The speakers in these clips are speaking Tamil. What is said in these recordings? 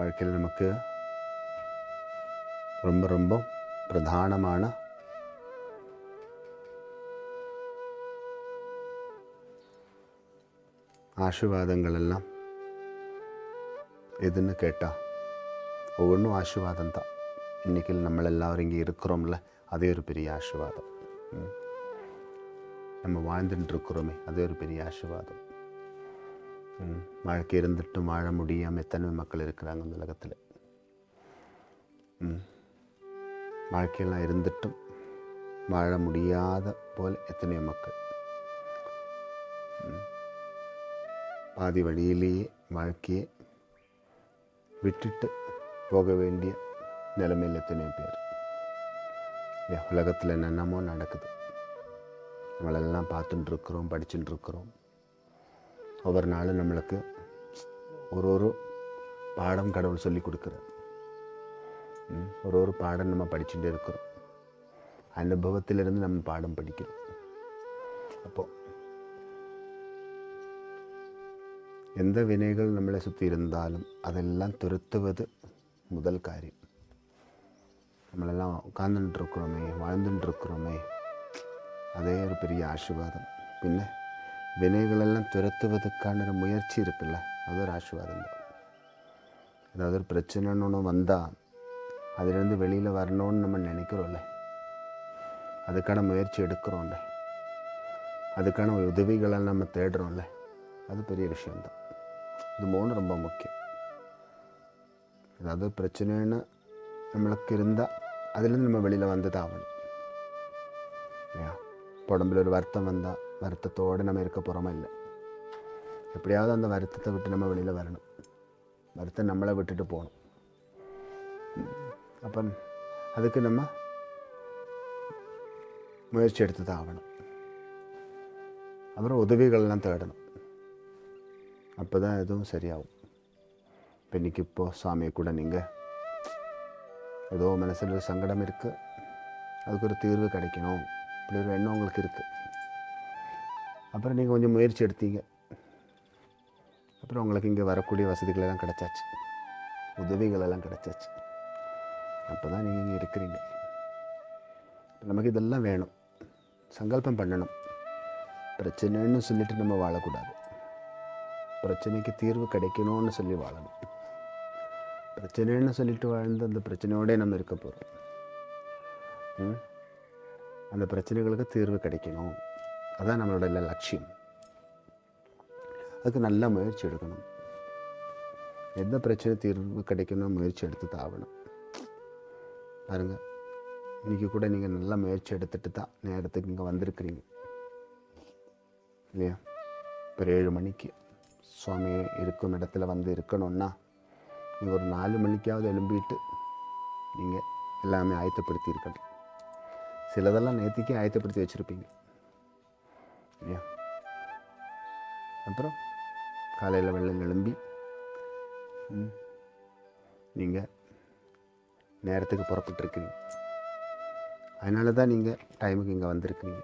வாழ்க்கையில் நமக்கு ரொம்ப ரொம்ப பிரதானமான ஆசீர்வாதங்கள் எல்லாம் எதுன்னு கேட்டால் ஒவ்வொன்றும் ஆசீர்வாதம் தான் இன்றைக்கி நம்ம எல்லாரும் இங்கே இருக்கிறோம்ல அதே ஒரு பெரிய ஆசீர்வாதம் ம். நம்ம வாழ்ந்துட்டு இருக்கிறோமே அதே ஒரு பெரிய ஆசீர்வாதம் ம். வாழ்க்கை இருந்துட்டும் வாழ முடியாமல் எத்தனை மக்கள் இருக்கிறாங்க இந்த உலகத்தில் ம். வாழ்க்கையெல்லாம் இருந்துட்டும் வாழ முடியாத போல எத்தனையோ மக்கள் ம். பாதி வழியிலேயே வாழ்க்கையை விட்டுட்டு போக வேண்டிய நிலைமையில் எத்தனையோ பேர் இல்லையா உலகத்தில் என்னென்னமோ நடக்குது நம்மளெல்லாம் பார்த்துட்டு இருக்கிறோம் படிச்சுட்டு இருக்கிறோம் ஒவ்வொரு நாளும் நம்மளுக்கு ஒரு ஒரு பாடம் கடவுள் சொல்லி கொடுக்குறார் ம், ஒரு ஒரு பாடம் நம்ம படிச்சுட்டே இருக்கிறோம் அனுபவத்திலிருந்து நம்ம பாடம் படிக்கிறோம் அப்போ எந்த வினைகள் நம்மளை சுற்றி இருந்தாலும் அதெல்லாம் துரத்துவது முதல் காரியம் நம்மளெல்லாம் உட்கார்ந்துட்டு இருக்கிறோமே வாழ்ந்துட்டு இருக்கிறோமே அதே ஒரு பெரிய ஆசீர்வாதம் பின்ன வினைகளெல்லாம் துரத்துவதற்கான ஒரு முயற்சி இருக்குல்ல அது ஒரு ஆசீர்வாதம் தான் ஏதாவது ஒரு பிரச்சனைன்னு ஒன்று வந்தால் அதிலிருந்து வெளியில் வரணும்னு நம்ம நினைக்கிறோம்ல அதுக்கான முயற்சி எடுக்கிறோம்ல அதுக்கான உதவிகளை நம்ம தேடுறோம்ல அது பெரிய விஷயம்தான் இது மூணு ரொம்ப முக்கியம் ஏதாவது பிரச்சனைன்னு நம்மளுக்கு இருந்தால் அதுலேருந்து நம்ம வெளியில் வந்து தான் ஆகணும் இல்லையா இப்போ உடம்புல ஒரு வருத்தம் வந்தால் வருத்தத்தோடு நம்ம இருக்க போகிறோமா இல்லை எப்படியாவது அந்த வருத்தத்தை விட்டு நம்ம வெளியில் வரணும் வருத்தம் நம்மளை விட்டுட்டு போகணும் அப்போ அதுக்கு நம்ம முயற்சி எடுத்து தான் ஆகணும் அப்புறம் உதவிகள்லாம் தேடணும் அப்போ தான் எதுவும் சரியாகும் இப்போ இன்றைக்கி இப்போது சாமியை கூட நீங்கள் ஏதோ மனசில் ஒரு சங்கடம் இருக்குது அதுக்கு ஒரு தீர்வு கிடைக்கணும் இப்படி ஒரு எண்ணம் உங்களுக்கு இருக்குது அப்புறம் நீங்கள் கொஞ்சம் முயற்சி எடுத்தீங்க அப்புறம் உங்களுக்கு இங்கே வரக்கூடிய வசதிகள் எல்லாம் கிடைச்சாச்சு உதவிகள் எல்லாம் கிடைச்சாச்சு அப்போ தான் நீங்கள் இங்கே இருக்கிறீங்க நமக்கு இதெல்லாம் வேணும் சங்கல்பம் பண்ணணும் பிரச்சனைன்னு சொல்லிட்டு நம்ம வாழக்கூடாது பிரச்சனைக்கு தீர்வு கிடைக்கணும்னு சொல்லி வாழணும் பிரச்சனைன்னு சொல்லிட்டு வாழ்ந்து அந்த பிரச்சனையோடே நம்ம இருக்க போகிறோம் ம்? அந்த பிரச்சனைகளுக்கு தீர்வு கிடைக்கணும் அதான் நம்மளோட எல்லா லட்சியம் அதுக்கு நல்ல முயற்சி எடுக்கணும் எந்த பிரச்சனை தீர்வு கிடைக்கணும் முயற்சி எடுத்து தான் ஆகணும் பாருங்க இன்றைக்கி கூட நீங்கள் நல்ல முயற்சி எடுத்துட்டு தான் நேரத்துக்கு இங்கே வந்திருக்கிறீங்க இல்லையா இப்போ ஏழு மணிக்கு சுவாமி இருக்கும் இடத்துல வந்து இருக்கணும்னா நீங்கள் ஒரு நாலு மணிக்காவது எழும்பிட்டு நீங்கள் எல்லாமே ஆயத்தப்படுத்தி இருக்கணும் சிலதெல்லாம் நேற்றுக்கே ஆயத்தப்படுத்தி வச்சுருப்பீங்க இல்லையா அப்புறம் காலையில் வெள்ளம் எழும்பி நீங்கள் நேரத்துக்கு புறப்பட்டுருக்கிறீங்க அதனால தான் நீங்கள் டைமுக்கு இங்கே வந்திருக்கிறீங்க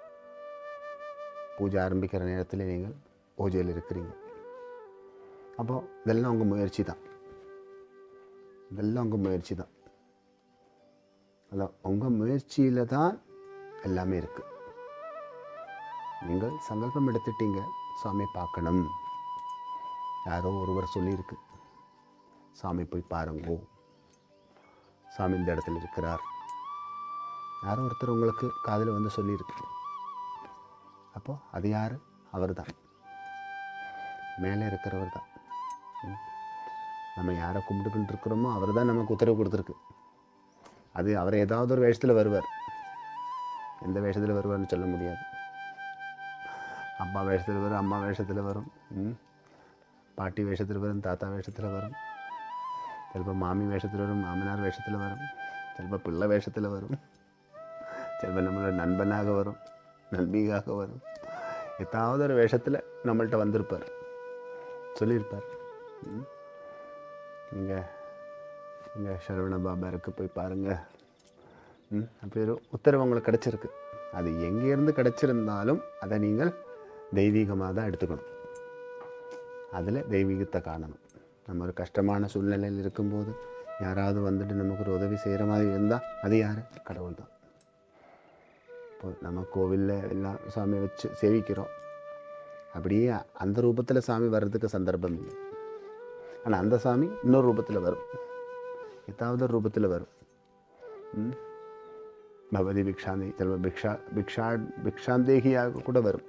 பூஜை ஆரம்பிக்கிற நேரத்தில் நீங்கள் பூஜையில் இருக்கிறீங்க அப்போ இதெல்லாம் உங்கள் முயற்சி தான் இதெல்லாம் உங்கள் முயற்சி தான் அதான் உங்கள் முயற்சியில் தான் எல்லாமே இருக்குது நீங்கள் சங்கல்பம் எடுத்துட்டீங்க சாமியை பார்க்கணும் யாரோ ஒருவர் சொல்லியிருக்கு சாமி போய் பாருங்கோ சாமி இந்த இடத்துல இருக்கிறார் யாரோ ஒருத்தர் உங்களுக்கு காதில் வந்து சொல்லியிருக்கு அப்போது அது யார் அவர் தான் மேலே இருக்கிறவர் தான் ம். நம்ம யாரை கும்பிட்டுக்கிட்டு இருக்கிறோமோ அவர் தான் நமக்கு உத்தரவு கொடுத்துருக்கு அது அவர் ஏதாவது ஒரு வேஷத்தில் வருவார் எந்த வேஷத்தில் வருவார்னு சொல்ல முடியாது அப்பா வேஷத்தில் வரும் அம்மா வேஷத்தில் வரும் ம். பாட்டி வேஷத்தில் வரும் தாத்தா வேஷத்தில் வரும் சிலப்போ மாமி வேஷத்தில் வரும் மாமனார் வேஷத்தில் வரும் சிலப்போ பிள்ளை வேஷத்தில் வரும் சிலப்போ நம்மளோட நண்பனாக வரும் நண்பியாக வரும் ஏதாவது ஒரு வேஷத்தில் நம்மள்ட்ட வந்திருப்பார் சொல்லியிருப்பார் ம். நீங்கள் நீங்கள் சரவண பாபாருக்கு போய் பாருங்கள் ம் அப்படி ஒரு உத்தரவு உங்களுக்கு கிடச்சிருக்கு அது எங்கேருந்து கிடச்சிருந்தாலும் அதை நீங்கள் தெய்வீகமாக தான் எடுத்துக்கணும் அதில் தெய்வீகத்தை காணணும் நம்ம ஒரு கஷ்டமான சூழ்நிலையில் இருக்கும்போது யாராவது வந்துட்டு நமக்கு ஒரு உதவி செய்கிற மாதிரி இருந்தால் அது யார் கடவுள் தான் இப்போ நம்ம கோவிலில் எல்லாம் சாமியை வச்சு சேவிக்கிறோம் அப்படியே அந்த ரூபத்தில் சாமி வர்றதுக்கு சந்தர்ப்பம் இல்லை ஆனால் அந்த சாமி இன்னொரு ரூபத்தில் வரும் ஏதாவது ஒரு ரூபத்தில் வரும் ம்? பகவதி பிக்ஷாந்தி சில பிக்ஷா பிக்ஷா பிக்ஷாந்தேகியாக கூட வரும்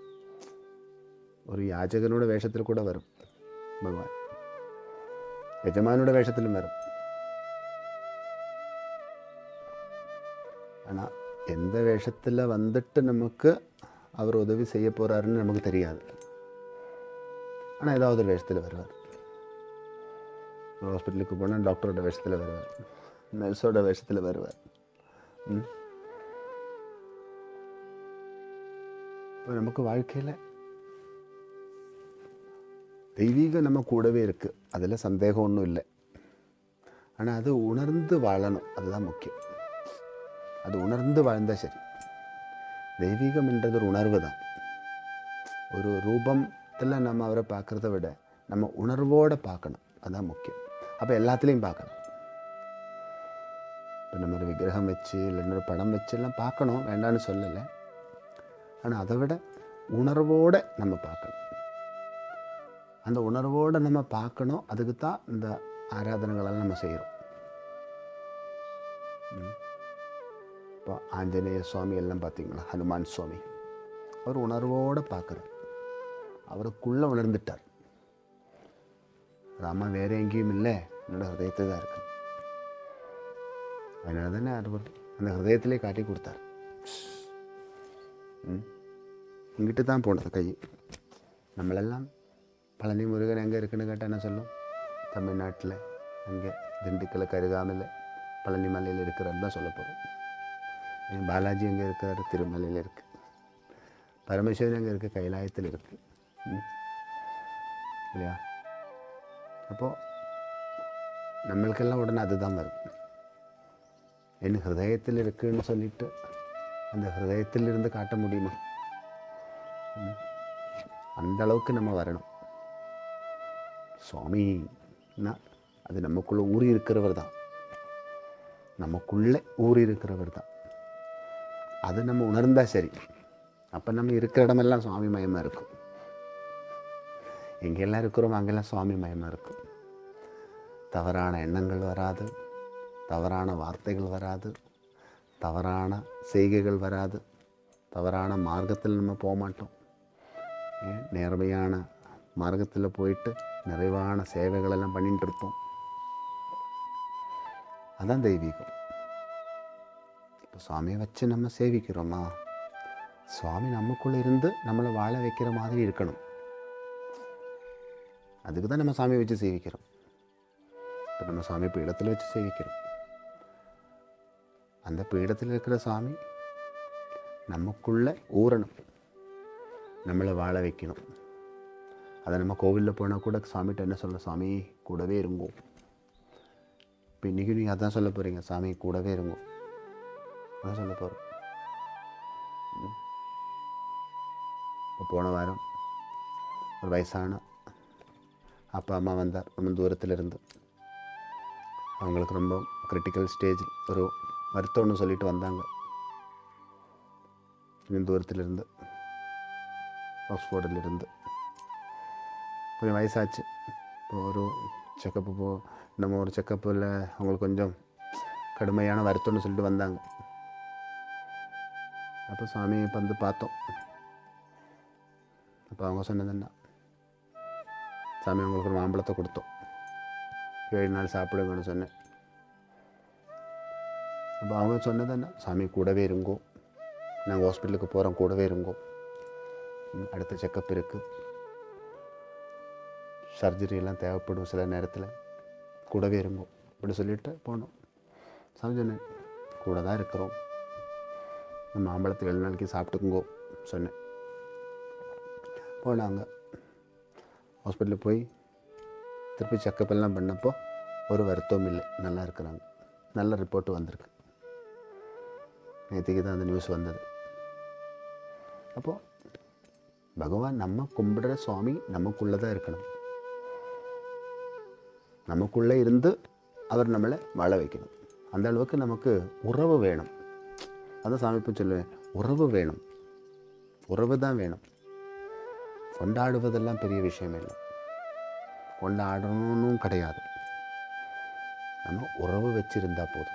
ഒരു യാചകനുടെ വേഷത്തിൽ കൂടെ വരും ഭഗവാൻ യജമാനുടെ വേഷത്തിലും വരും ஆனால் எந்த வேஷத்தில் வந்துட்டு நமக்கு அவர் உதவி செய்ய போகிறாருன்னு நமக்கு தெரியாது ஆனால் ஏதாவது ஒரு வேஷத்தில் வருவார் ஹாஸ்பிட்டலுக்கு போனால் டாக்டரோட வேஷத்தில் வருவார் நர்ஸோட வேஷத்தில் வருவார் ம். இப்போ நமக்கு வாழ்க்கையில் தெய்வீகம் நம்ம கூடவே இருக்குது அதில் சந்தேகம் ஒன்றும் இல்லை ஆனால் அது உணர்ந்து வாழணும் அதுதான் முக்கியம் அது உணர்ந்து வாழ்ந்தால் சரி தெய்வீகம் என்றது ஒரு உணர்வு தான் ஒரு ரூபத்தில் நம்ம அவரை பார்க்குறத விட நம்ம உணர்வோடு பார்க்கணும் அதுதான் முக்கியம் அப்போ எல்லாத்துலேயும் பார்க்கணும் இப்போ நம்ம ஒரு விக்கிரகம் வச்சு இல்லைன்னா ஒரு படம் வச்சு எல்லாம் பார்க்கணும் வேண்டான்னு சொல்லலை ஆனால் அதை விட உணர்வோடு நம்ம பார்க்கணும் அந்த உணர்வோடு நம்ம பார்க்கணும் அதுக்கு தான் இந்த ஆராதனைகளெல்லாம் நம்ம செய்கிறோம் இப்போ ஆஞ்சநேய சுவாமி எல்லாம் பார்த்தீங்களா ஹனுமான் சுவாமி அவர் உணர்வோடு பார்க்குறார் அவருக்குள்ளே உணர்ந்துட்டார் ராமா வேற எங்கேயும் இல்லை என்னோட ஹிருதயத்தில் தான் இருக்கு அதனால தானே அவர் அந்த ஹிருதயத்திலே காட்டி கொடுத்தார் ம் இங்கிட்டு தான் போனது கை நம்மளெல்லாம் பழனி முருகன் எங்கே இருக்குன்னு கேட்டால் என்ன சொல்லும் தமிழ்நாட்டில் அங்கே திண்டுக்கல் கருகாமல் பழனி மலையில் இருக்கிறார் தான் சொல்ல போகிறோம் பாலாஜி எங்கே இருக்கிறாரு திருமலையில் இருக்குது பரமேஸ்வரன் எங்கே இருக்குது கைலாயத்தில் இருக்குது ம். இல்லையா அப்போது நம்மளுக்கெல்லாம் உடனே அதுதான் வரும் என் ஹிருதயத்தில் இருக்குன்னு சொல்லிட்டு அந்த ஹிருதயத்திலிருந்து காட்ட முடியுமா ம். அந்த அளவுக்கு நம்ம வரணும் சுவாமின்னா அது நமக்குள்ளே ஊறி இருக்கிறவர் தான் நமக்குள்ளே ஊறி இருக்கிறவர் தான் அது நம்ம உணர்ந்தா சரி அப்போ நம்ம இருக்கிற இடமெல்லாம் சுவாமி மயமாக இருக்கும் எங்கெல்லாம் இருக்கிறோமோ அங்கெல்லாம் சுவாமி மயமாக இருக்கும் தவறான எண்ணங்கள் வராது தவறான வார்த்தைகள் வராது தவறான செய்கைகள் வராது தவறான மார்க்கத்தில் நம்ம போக மாட்டோம் ஏன் நேர்மையான மார்க்கத்தில் போயிட்டு நிறைவான சேவைகளெல்லாம் பண்ணிட்டு இருப்போம் அதான் தெய்வீகம் இப்போ சுவாமியை வச்சு நம்ம சேவிக்கிறோமா சுவாமி நமக்குள்ளே இருந்து நம்மளை வாழ வைக்கிற மாதிரி இருக்கணும் அதுக்கு தான் நம்ம சாமியை வச்சு சேவிக்கிறோம் இப்போ நம்ம சாமி பீடத்தில் வச்சு சேவிக்கிறோம் அந்த பீடத்தில் இருக்கிற சாமி நமக்குள்ளே ஊறணும் நம்மளை வாழ வைக்கணும் அதை நம்ம கோவிலில் போனால் கூட சாமிகிட்ட என்ன சொல்ல சாமி கூடவே இருங்கோ இப்போ இன்றைக்கி நீங்கள் அதான் சொல்ல போகிறீங்க சாமி கூடவே இருங்கோ அதான் சொல்ல போகிறோம் இப்போ போன வாரம் ஒரு வயசான அப்பா அம்மா வந்தார் ரொம்ப தூரத்தில் இருந்து அவங்களுக்கு ரொம்ப கிரிட்டிக்கல் ஸ்டேஜ் ஒரு வருத்தம்னு சொல்லிட்டு வந்தாங்க இன்னும் தூரத்தில் இருந்து ஆக்ஸ்ஃபோர்டில் இருந்து கொஞ்சம் வயசாச்சு இப்போ ஒரு செக்கப்பு போ நம்ம ஒரு செக்கப்பில் அவங்களுக்கு கொஞ்சம் கடுமையான வருத்தம்னு சொல்லிட்டு வந்தாங்க அப்போ சாமி இப்போ வந்து பார்த்தோம் அப்போ அவங்க சொன்னது என்ன சாமி உங்களுக்கு ஒரு மாம்பழத்தை கொடுத்தோம் ஏழு நாள் சாப்பிடுங்கன்னு சொன்னேன் அப்போ அவங்க சொன்னது என்ன சாமி கூடவே இருங்கோ நாங்கள் ஹாஸ்பிட்டலுக்கு போகிறோம் கூடவே இருங்கோ ம், அடுத்த செக்கப் இருக்குது சர்ஜரி எல்லாம் தேவைப்படும் சில நேரத்தில் கூடவே இருங்கோ அப்படி சொல்லிட்டு போனோம் சாமி சொன்னேன் கூட தான் இருக்கிறோம் இந்த மாம்பழத்தை ஏழு நாளைக்கு சாப்பிட்டுக்குங்கோ சொன்னேன் போனாங்க ஹாஸ்பிட்டலுக்கு போய் திருப்பி செக்கப் எல்லாம் பண்ணப்போ ஒரு வருத்தமும் இல்லை நல்லா இருக்கிறாங்க நல்ல ரிப்போர்ட் வந்திருக்கு நேற்றுக்கு தான் அந்த நியூஸ் வந்தது அப்போது பகவான் நம்ம கும்பிடுற சுவாமி நமக்குள்ளே தான் இருக்கணும் நமக்குள்ளே இருந்து அவர் நம்மளை வாழ வைக்கணும் அந்த அளவுக்கு நமக்கு உறவு வேணும் அதான் சாமி இப்போ சொல்லுவேன் உறவு வேணும் உறவு தான் வேணும் கொண்டாடுவதெல்லாம் பெரிய விஷயம் இல்லை கொண்டாடணும்னு கிடையாது நம்ம உறவு வச்சிருந்தா போதும்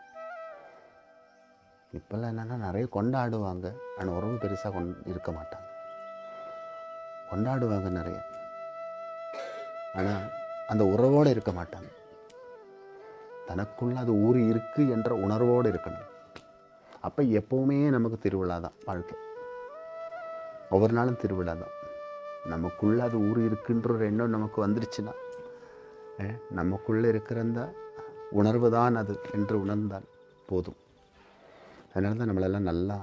இப்போல்லாம் என்னென்னா நிறைய கொண்டாடுவாங்க ஆனால் உறவு பெருசாக கொண் இருக்க மாட்டாங்க கொண்டாடுவாங்க நிறைய ஆனால் அந்த உறவோடு இருக்க மாட்டாங்க தனக்குள்ள அது ஊறி இருக்கு என்ற உணர்வோடு இருக்கணும் அப்போ எப்போவுமே நமக்கு திருவிழா தான் வாழ்க்கை ஒவ்வொரு நாளும் திருவிழா தான் நமக்குள்ள அது ஊறி இருக்குன்ற ஒரு எண்ணம் நமக்கு வந்துருச்சுன்னா அஹ், நமக்குள்ளே இருக்கிற அந்த உணர்வு தான் அது என்று உணர்ந்தால் போதும் அதனால தான் நம்மளெல்லாம் நல்லா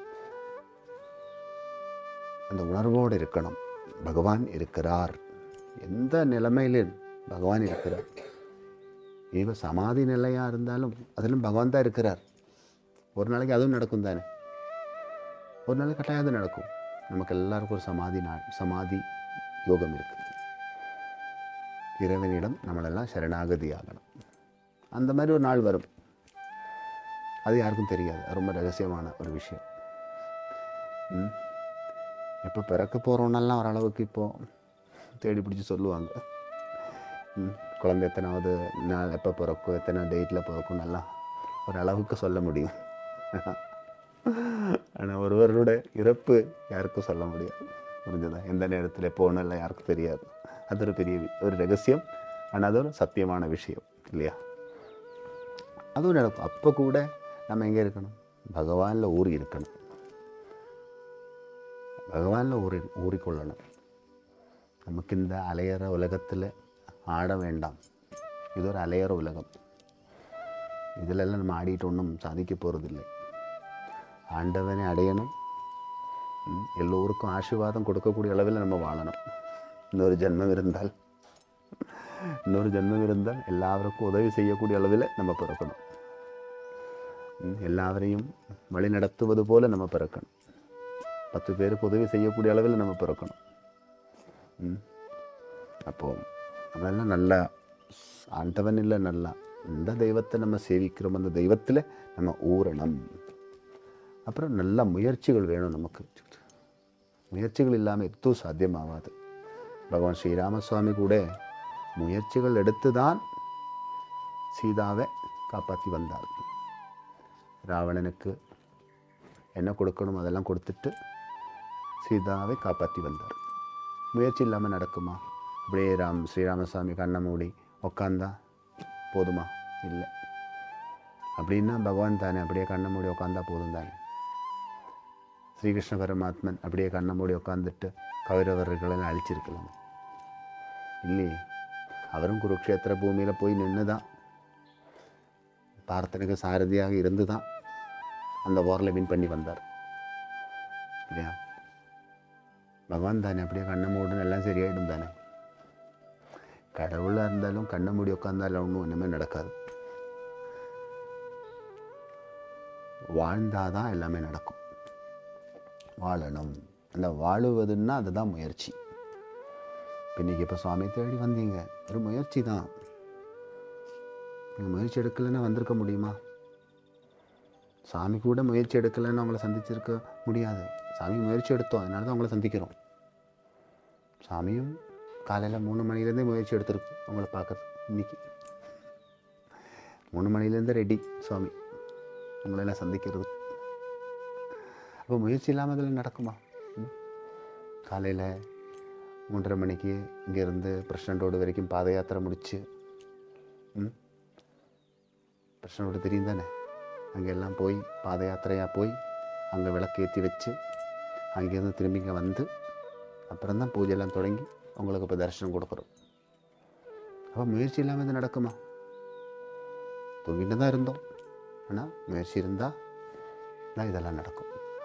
அந்த உணர்வோடு இருக்கணும் பகவான் இருக்கிறார் எந்த நிலைமையிலும் பகவான் இருக்கிறார் இவ சமாதி நிலையாக இருந்தாலும் அதிலும் பகவான் தான் இருக்கிறார் ஒரு நாளைக்கு அதுவும் நடக்கும் தானே ஒரு நாளைக்கு கட்டாயம் அது நடக்கும் நமக்கு எல்லாருக்கும் ஒரு சமாதி நாள் சமாதி யோகம் இருக்குது இறைவனிடம் நம்மளெல்லாம் சரணாகதி ஆகணும் அந்த மாதிரி ஒரு நாள் வரும் அது யாருக்கும் தெரியாது அது ரொம்ப ரகசியமான ஒரு விஷயம் ம். எப்போ பிறக்க போகிறோன்னெல்லாம் ஓரளவுக்கு இப்போது தேடி பிடிச்சி சொல்லுவாங்க ம். குழந்தை எத்தனாவது நாள் எப்போ பிறக்கும் எத்தனை டேட்டில் பிறக்கும் நல்லா ஒரு அளவுக்கு சொல்ல முடியும் ஆனால் ஒருவரோட இறப்பு யாருக்கும் சொல்ல முடியாது புரிஞ்சதா எந்த நேரத்தில் போகணும்லாம் யாருக்கும் தெரியாது அது ஒரு பெரிய வி- ஒரு ரகசியம் ஆனால் அது ஒரு சத்தியமான விஷயம் இல்லையா அதுவும் நடக்கும் அப்போ கூட நம்ம எங்கே இருக்கணும் பகவானில் ஊறி இருக்கணும் பகவானில் ஊறி ஊறிக்கொள்ளணும் நமக்கு இந்த அலையிற உலகத்தில் ஆட வேண்டாம் இது ஒரு அலையிற உலகம் இதிலெல்லாம் நம்ம ஆடிட்டு ஒன்றும் சாதிக்க போகிறதில்லை ஆண்டவனை அடையணும் ம், எல்லோருக்கும் ஆசீர்வாதம் கொடுக்கக்கூடிய அளவில் நம்ம வாழணும் இன்னொரு ஜென்மம் இருந்தால் இன்னொரு ஜென்மம் இருந்தால் எல்லாருக்கும் உதவி செய்யக்கூடிய அளவில் நம்ம பிறக்கணும் ம், எல்லாவரையும் வழி நடத்துவது போல நம்ம பிறக்கணும் பத்து பேருக்கு உதவி செய்யக்கூடிய அளவில் நம்ம பிறக்கணும் ம். அப்போ நம்மளெல்லாம் நல்லா ஆண்டவன் இல்லை நல்லா இந்த தெய்வத்தை நம்ம சேவிக்கிறோம் அந்த தெய்வத்தில் நம்ம ஊறணும் அப்புறம் நல்ல முயற்சிகள் வேணும் நமக்கு முயற்சிகள் இல்லாமல் எதுவும் சாத்தியமாகாது பகவான் ஸ்ரீராமசுவாமி கூட முயற்சிகள் எடுத்து தான் சீதாவை காப்பாற்றி வந்தார் ராவணனுக்கு என்ன கொடுக்கணும் அதெல்லாம் கொடுத்துட்டு சீதாவை காப்பாற்றி வந்தார் முயற்சி இல்லாமல் நடக்குமா அப்படியே ராம் ஸ்ரீராமசாமி கண்ணை மூடி உக்காந்தா போதுமா இல்லை அப்படின்னா பகவான் தானே அப்படியே கண்ணை மூடி உட்காந்தா போதும் தானே ஸ்ரீகிருஷ்ண பரமாத்மன் அப்படியே கண்ணை மூடி உட்காந்துட்டு கௌரவர்களெல்லாம் அழிச்சிருக்கலாம் இல்லையே அவரும் குருக்ஷேத்திர பூமியில் போய் நின்று தான் பார்த்தனுக்கு சாரதியாக இருந்து தான் அந்த வாரில் வின் பண்ணி வந்தார் இல்லையா பகவான் தானே அப்படியே கண்ணை மூடுன்னு எல்லாம் சரியாயிடும் தானே கடவுளாக இருந்தாலும் கண்ணை மூடி உட்காந்தாலும் ஒன்றும் ஒன்றுமே நடக்காது வாழ்ந்தாதான் எல்லாமே நடக்கும் வாழணும் அந்த வாழுவதுன்னா அதுதான் முயற்சி இப்போ இன்றைக்கி இப்போ சுவாமி தேடி வந்தீங்க ஒரு முயற்சி தான் நீங்கள் முயற்சி எடுக்கலைன்னா வந்திருக்க முடியுமா சாமி கூட முயற்சி எடுக்கலைன்னு அவங்கள சந்திச்சிருக்க முடியாது சாமி முயற்சி எடுத்தோம் அதனால தான் அவங்கள சந்திக்கிறோம் சாமியும் காலையில் மூணு மணிலேருந்தே முயற்சி எடுத்திருக்கு உங்களை பார்க்கறது இன்னைக்கு மூணு மணிலேருந்து ரெடி சுவாமி உங்களெல்லாம் சந்திக்கிறது அப்போ முயற்சி இல்லாமல் அதில் நடக்குமா காலையில் மூன்றரை மணிக்கு இங்கேருந்து பிரசிடண்ட் ரோடு வரைக்கும் பாத யாத்திரை முடிச்சு ம் பிரசிடண்ட் ரோடு தெரியும் தானே அங்கெல்லாம் போய் பாத யாத்திரையாக போய் அங்கே விளக்கு ஏற்றி வச்சு அங்கேருந்து திரும்பி இங்கே வந்து அப்புறம் தான் பூஜையெல்லாம் தொடங்கி உங்களுக்கு இப்போ தரிசனம் கொடுக்குறோம் அப்போ முயற்சி இல்லாமல் இது நடக்குமா தூங்கிட்டு தான் இருந்தோம் ஆனால் முயற்சி இருந்தால் தான் இதெல்லாம் நடக்கும்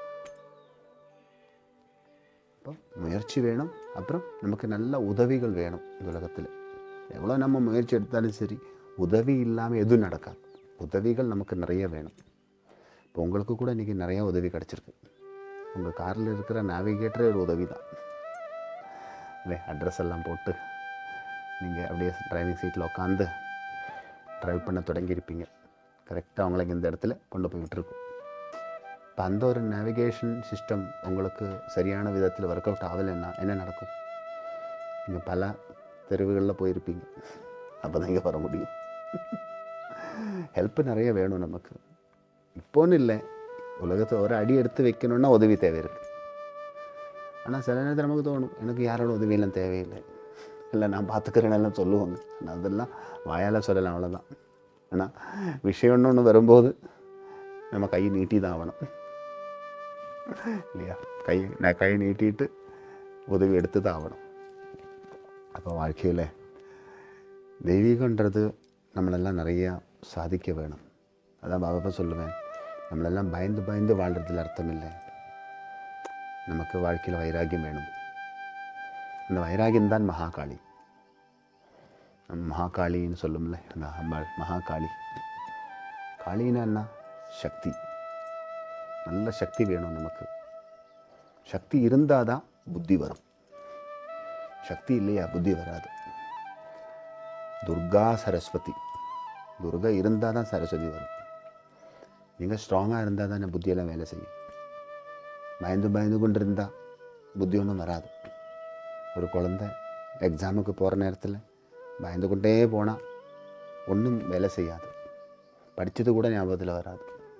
அப்போ முயற்சி வேணும் அப்புறம் நமக்கு நல்ல உதவிகள் வேணும் இந்த உலகத்தில் எவ்வளோ நம்ம முயற்சி எடுத்தாலும் சரி உதவி இல்லாமல் எதுவும் நடக்காது உதவிகள் நமக்கு நிறைய வேணும் இப்போ உங்களுக்கு கூட இன்றைக்கி நிறைய உதவி கிடச்சிருக்கு உங்கள் காரில் இருக்கிற நேவிகேட்டரே ஒரு உதவி தான் இல்லை அட்ரஸ் எல்லாம் போட்டு நீங்கள் அப்படியே டிரைவிங் சீட்டில் உட்காந்து ட்ரைவ் பண்ண தொடங்கியிருப்பீங்க கரெக்டாக அவங்களை இந்த இடத்துல கொண்டு போய் விட்டுருக்கும் இப்போ அந்த ஒரு நேவிகேஷன் சிஸ்டம் உங்களுக்கு சரியான விதத்தில் ஒர்க் அவுட் ஆகலைன்னா என்ன நடக்கும் நீங்கள் பல தெருவுகளில் போயிருப்பீங்க அப்போ தான் இங்கே வர முடியும் ஹெல்ப் நிறைய வேணும் நமக்கு இப்போன்னு இல்லை உலகத்தை ஒரு அடி எடுத்து வைக்கணும்னா உதவி தேவை இருக்குது ஆனால் சில நேரத்தில் நமக்கு தோணும் எனக்கு யாரோட உதவியெல்லாம் தேவையில்லை இல்லை நான் பார்த்துக்கிறேன்னெல்லாம் சொல்லுவாங்க ஆனால் அதெல்லாம் வாயால் சொல்லலாம் அவ்வளோதான் ஆனால் விஷயம்னு ஒன்று வரும்போது நம்ம கை நீட்டி தான் ஆகணும் இல்லையா கை நான் கை நீட்டிட்டு உதவி எடுத்து தான் ஆகணும் அப்போ வாழ்க்கையில் தெய்வீகன்றது நம்மளெல்லாம் நிறையா சாதிக்க வேணும் அதான் பாபா சொல்லுவேன் நம்மளெல்லாம் பயந்து பயந்து வாழ்கிறதுல அர்த்தம் இல்லை நமக்கு வாழ்க்கையில் வைராகியம் வேணும் அந்த வைராகியம் தான் மகாகாளி நம்ம மகாகாளின்னு சொல்லும்ல அந்த அம்பாள் மகாகாளி காளின்னா என்ன சக்தி நல்ல சக்தி வேணும் நமக்கு சக்தி இருந்தால் தான் புத்தி வரும் சக்தி இல்லையா புத்தி வராது துர்கா சரஸ்வதி துர்கா இருந்தால் தான் சரஸ்வதி வரும் நீங்கள் ஸ்ட்ராங்காக இருந்தால் தான் புத்தியெல்லாம் வேலை செய்யும் பயந்து பயந்து கொண்டு இருந்தால் புத்தி ஒன்றும் வராது ஒரு குழந்தை எக்ஸாமுக்கு போகிற நேரத்தில் பயந்து கொண்டே போனால் ஒன்றும் வேலை செய்யாது படித்தது கூட ஞாபகத்தில் வராது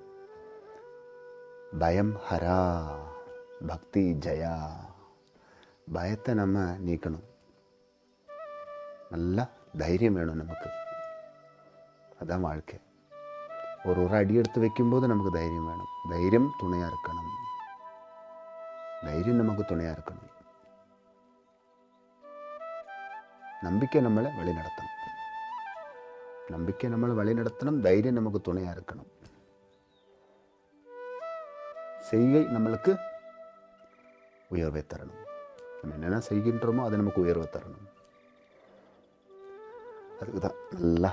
பயம் ஹரா பக்தி ஜயா பயத்தை நம்ம நீக்கணும் நல்ல தைரியம் வேணும் நமக்கு அதான் வாழ்க்கை ஒரு ஒரு அடி எடுத்து வைக்கும்போது நமக்கு தைரியம் வேணும் தைரியம் துணையாக இருக்கணும் தைரியம் நமக்கு துணையாக இருக்கணும் நம்பிக்கை நம்மளை வழி நடத்தணும் நம்பிக்கை நம்மளை வழி நடத்தணும் தைரியம் நமக்கு துணையாக இருக்கணும் செய்கை நம்மளுக்கு உயர்வை தரணும் நம்ம என்னென்ன செய்கின்றோமோ அது நமக்கு உயர்வை தரணும் அதுக்கு தான் நல்லா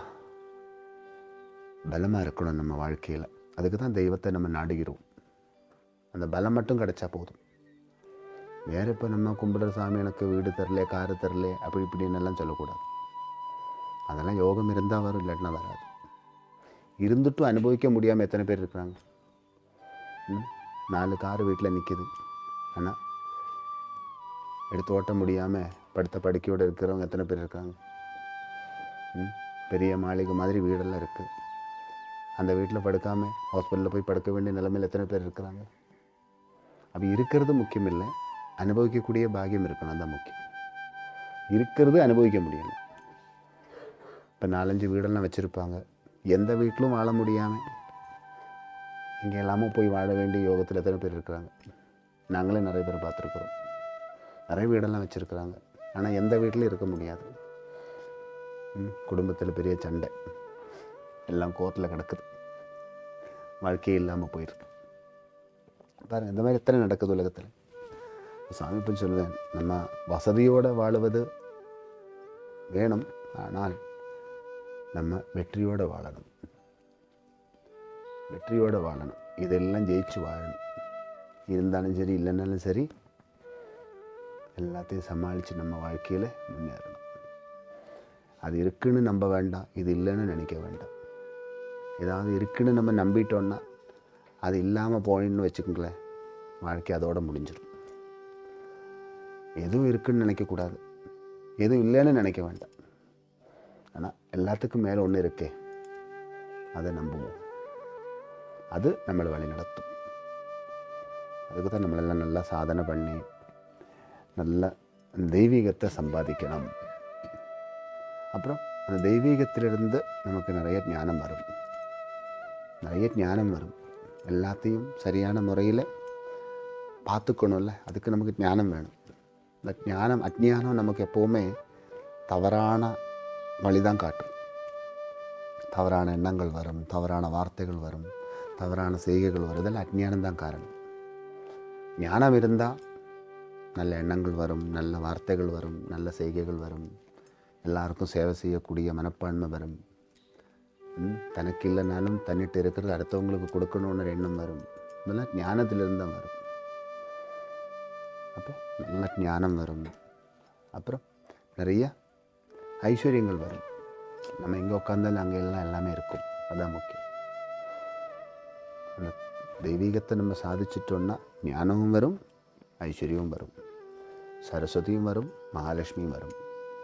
பலமாக இருக்கணும் நம்ம வாழ்க்கையில் அதுக்கு தான் தெய்வத்தை நம்ம நாடுகிறோம் அந்த பலம் மட்டும் கிடைச்சா போதும் வேறு இப்போ நம்ம கும்பிடுற சாமி எனக்கு வீடு தரல காரு தரல அப்படி இப்படின்னு எல்லாம் சொல்லக்கூடாது அதெல்லாம் யோகம் இருந்தால் வரும் இல்லாட்டினா வராது இருந்துட்டும் அனுபவிக்க முடியாமல் எத்தனை பேர் இருக்கிறாங்க ம்? நாலு கார் வீட்டில் நிற்கிது ஆனால் எடுத்து ஓட்ட முடியாமல் படுத்த படுக்கையோடு இருக்கிறவங்க எத்தனை பேர் இருக்காங்க ம்? பெரிய மாளிகை மாதிரி வீடெல்லாம் இருக்குது அந்த வீட்டில் படுக்காமல் ஹாஸ்பிட்டலில் போய் படுக்க வேண்டிய நிலைமையில் எத்தனை பேர் இருக்கிறாங்க அப்போ இருக்கிறது முக்கியம் இல்லை அனுபவிக்கக்கூடிய பாக்கியம் இருக்கணும் தான் முக்கியம் இருக்கிறது அனுபவிக்க முடியணும் இப்போ நாலஞ்சு வீடெல்லாம் வச்சுருப்பாங்க எந்த வீட்டிலும் வாழ முடியாமல் இங்கே எல்லாமே போய் வாழ வேண்டிய யோகத்தில் எத்தனை பேர் இருக்கிறாங்க நாங்களே நிறைய பேர் பார்த்துருக்குறோம் நிறைய வீடெல்லாம் வச்சுருக்குறாங்க ஆனால் எந்த வீட்லையும் இருக்க முடியாது குடும்பத்தில் பெரிய சண்டை எல்லாம் கோர்ட்டில் கிடக்குது வாழ்க்கையே இல்லாமல் போயிருக்கு பாருங்க இந்த மாதிரி எத்தனை நடக்குது உலகத்தில் சாமி இப்போ சொல்லுவேன் நம்ம வசதியோடு வாழுவது வேணும் ஆனால் நம்ம வெற்றியோடு வாழணும் வெற்றியோடு வாழணும் இதெல்லாம் ஜெயிச்சு வாழணும் இருந்தாலும் சரி இல்லைன்னாலும் சரி எல்லாத்தையும் சமாளித்து நம்ம வாழ்க்கையில் முன்னேறணும் அது இருக்குன்னு நம்ப வேண்டாம் இது இல்லைன்னு நினைக்க வேண்டாம் ஏதாவது இருக்குன்னு நம்ம நம்பிட்டோன்னா அது இல்லாமல் போயின்னு வச்சுக்கோங்களேன் வாழ்க்கை அதோட முடிஞ்சிடும் எதுவும் இருக்குன்னு நினைக்கக்கூடாது எதுவும் இல்லைன்னு நினைக்க வேண்டாம் ஆனால் எல்லாத்துக்கும் மேலே ஒன்று இருக்கே அதை நம்புவோம் அது நம்மளை வழி நடத்தும் அதுக்கு தான் நம்மளெல்லாம் நல்லா சாதனை பண்ணி நல்ல தெய்வீகத்தை சம்பாதிக்கணும் அப்புறம் அந்த தெய்வீகத்திலிருந்து நமக்கு நிறைய ஞானம் வரும் நிறைய ஞானம் வரும் எல்லாத்தையும் சரியான முறையில் பார்த்துக்கணும்ல அதுக்கு நமக்கு ஞானம் வேணும் இந்த ஞானம் அஜ்ஞானம் நமக்கு எப்போவுமே தவறான வழிதான் காட்டும் தவறான எண்ணங்கள் வரும் தவறான வார்த்தைகள் வரும் தவறான செய்கைகள் வரும் இதெல்லாம் அஜ்ஞானம் தான் காரணம் ஞானம் இருந்தால் நல்ல எண்ணங்கள் வரும் நல்ல வார்த்தைகள் வரும் நல்ல செய்கைகள் வரும் எல்லாருக்கும் சேவை செய்யக்கூடிய மனப்பான்மை வரும் ம், தனக்கு இல்லைனாலும் தன்னிட்டு இருக்கிறது அடுத்தவங்களுக்கு கொடுக்கணுன்ற எண்ணம் வரும் இதெல்லாம் ஞானத்திலிருந்து தான் வரும் அப்போ நல்ல ஞானம் வரும் அப்புறம் நிறைய ஐஸ்வர்யங்கள் வரும் நம்ம எங்கே உட்காந்தாலும் அங்கே எல்லாம் எல்லாமே இருக்கும் அதான் முக்கியம் அந்த தெய்வீகத்தை நம்ம சாதிச்சிட்டோம்னா ஞானமும் வரும் ஐஸ்வர்யமும் வரும் சரஸ்வதியும் வரும் மகாலட்சுமியும் வரும்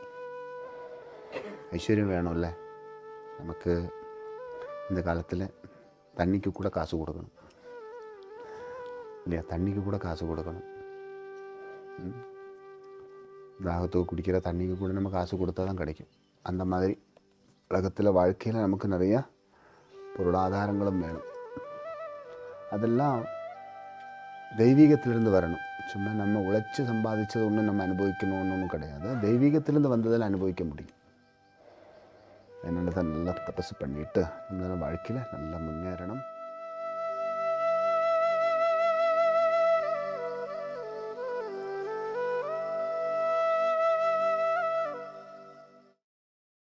ஐஸ்வர்யம் வேணும்ல நமக்கு இந்த காலத்தில் தண்ணிக்கு கூட காசு கொடுக்கணும் இல்லையா தண்ணிக்கு கூட காசு கொடுக்கணும் ம். தாகத்துக்கு குடிக்கிற தண்ணிக்கு கூட நம்ம காசு கொடுத்தா தான் கிடைக்கும் அந்த மாதிரி உலகத்தில் வாழ்க்கையில் நமக்கு நிறையா பொருளாதாரங்களும் வேணும் அதெல்லாம் தெய்வீகத்திலிருந்து வரணும் சும்மா நம்ம உழைச்சி சம்பாதிச்சது ஒன்றும் நம்ம அனுபவிக்கணும்னு ஒன்றும் கிடையாது தெய்வீகத்திலிருந்து வந்ததில் அனுபவிக்க முடியும் அதனால தான் நல்லா தபசு பண்ணிட்டு நம்மளால வாழ்க்கையில் நல்லா முன்னேறணும்